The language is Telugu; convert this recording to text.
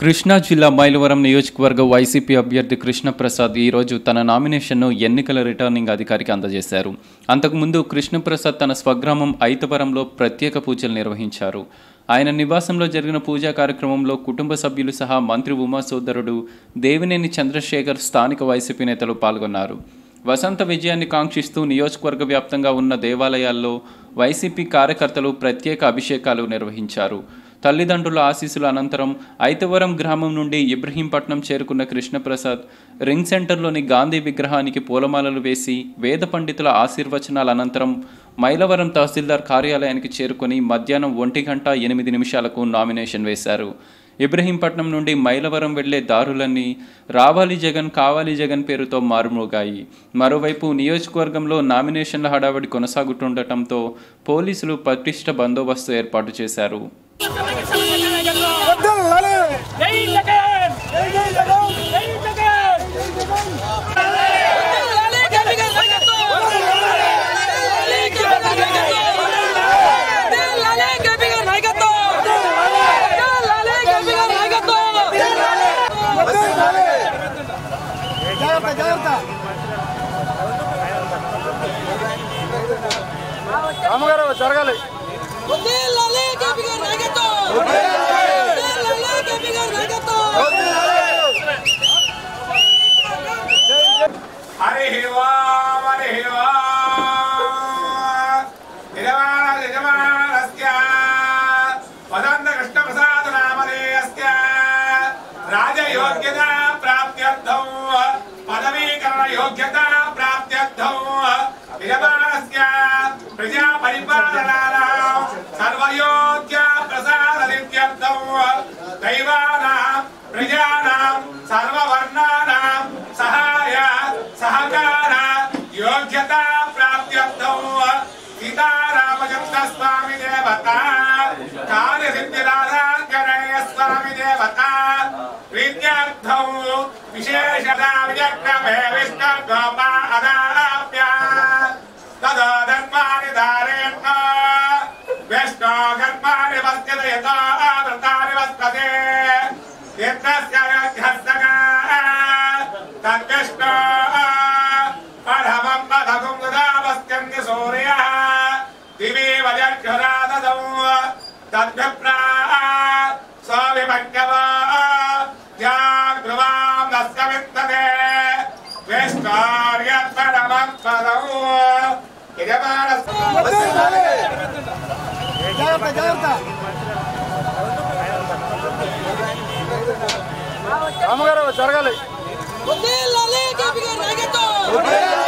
కృష్ణా జిల్లా మైలవరం నియోజకవర్గ వైసీపీ అభ్యర్థి కృష్ణప్రసాద్ ఈరోజు తన నామినేషన్ను ఎన్నికల రిటర్నింగ్ అధికారికి అందజేశారు అంతకుముందు కృష్ణప్రసాద్ తన స్వగ్రామం ఐతవరంలో ప్రత్యేక పూజలు నిర్వహించారు ఆయన నివాసంలో జరిగిన పూజా కార్యక్రమంలో కుటుంబ సభ్యులు సహా మంత్రి ఉమా సోదరుడు దేవినేని చంద్రశేఖర్ స్థానిక వైసీపీ నేతలు పాల్గొన్నారు వసంత విజయాన్ని కాంక్షిస్తూ నియోజకవర్గ వ్యాప్తంగా ఉన్న దేవాలయాల్లో వైసీపీ కార్యకర్తలు ప్రత్యేక అభిషేకాలు నిర్వహించారు తల్లిదండ్రుల ఆశీస్సుల అనంతరం ఐతవరం గ్రామం నుండి ఇబ్రహీంపట్నం చేరుకున్న కృష్ణప్రసాద్ రింగ్ సెంటర్లోని గాంధీ విగ్రహానికి పూలమాలలు వేసి వేద పండితుల ఆశీర్వచనాల అనంతరం మైలవరం తహసీల్దార్ కార్యాలయానికి చేరుకొని మధ్యాహ్నం ఒంటి గంట ఎనిమిది నిమిషాలకు నామినేషన్ వేశారు ఇబ్రహీంపట్నం నుండి మైలవరం వెళ్లే దారులన్నీ రావాలి జగన్ కావాలి జగన్ పేరుతో మారుమోగాయి మరోవైపు నియోజకవర్గంలో నామినేషన్ల హడావడి కొనసాగుతుండటంతో పోలీసులు పటిష్ట బందోబస్తు ఏర్పాటు చేశారు వద్దలాలే జై జగన్ జై జై జగన్ జై జగన్ వద్దలాలే జాగ్రత్త జాగ్రత్త అమ్మగారు జరగాలి హరి ఓం హరి ఓం యజమాన యజమానస్య వదంత కృష్ణ ప్రసాద నామధేయస్య రాజయోగ్యత ప్రాప్త్యర్థం పదవీకరణ యోగ్యత ప్రాప్త్యర్థం యజమానస్య ప్రజా పరిపాలనానాం సర్వయోగ్య ప్రసాద నిత్యర్థం దైవానాం ప్రజానాం సర్వవర్ణానాం సహాయ సహకార యోగ్యత ప్రాప్త్యర్థం సీతారామచంద్ర స్వామి దేవత కార్యసిద్ధిరాధాకరణయ స్వామి దేవత ప్రీత్యర్థం విశేషత విచక్రమే విష్ణు గోపాదాప్య తదో ధర్మాని దారేణ విష్ణు గర్భాని వస్యత యథా వ్రతాని వస్తతే యత్నస్య యోగ్యస్తగా తద్విష్ణు పరమం పదకం దదావస్కంది సూర్యः దివి వజక్షరాదదౌ తద్విప్రా స్వామిమజ్ఞవా జాగ్రువాం నస్య విత్తతే విష్ణోర్యత్పరమం పదౌ యజమానస్ వద్దలాలే జాగ్రత్త జాగ్రత్త అమ్మగారు జరగాలి Hotel, la ley, que pica,